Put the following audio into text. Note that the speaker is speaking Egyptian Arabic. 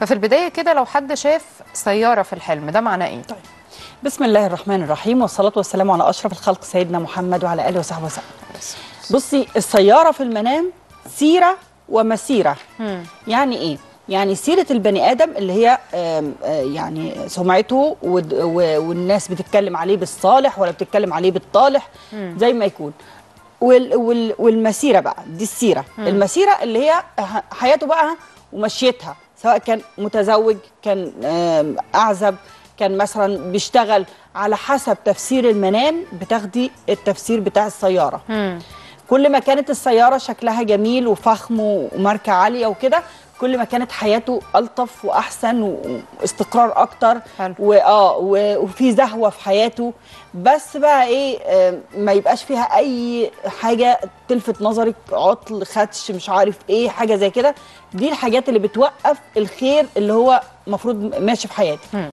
ففي البدايه كده لو حد شاف سياره في الحلم ده معناه ايه طيب بسم الله الرحمن الرحيم والصلاة والسلام على أشرف الخلق سيدنا محمد وعلى آله وصحبه وسلم بصي السيارة في المنام سيرة ومسيرة مم. يعني إيه؟ يعني سيرة البني آدم اللي هي آم، آه، يعني سمعته ود- و- والناس بتتكلم عليه بالصالح ولا بتتكلم عليه بالطالح زي ما يكون وال وال والمسيرة بقى دي السيرة المسيرة اللي هي ح- حياته بقى ومشيتها سواء كان متزوج كان آم، أعزب كان مثلا بيشتغل على حسب تفسير المنام بتاخدي التفسير بتاع السيارة مم. كل ما كانت السيارة شكلها جميل وفخم وماركة عالية وكده كل ما كانت حياته ألطف وأحسن واستقرار أكتر حلو. وآه و- وفي زهوة في حياته بس بقى إيه آه، ما يبقاش فيها أي حاجة تلفت نظرك عطل خدش مش عارف إيه حاجة زي كده دي الحاجات اللي بتوقف الخير اللي هو المفروض ماشي في حياتك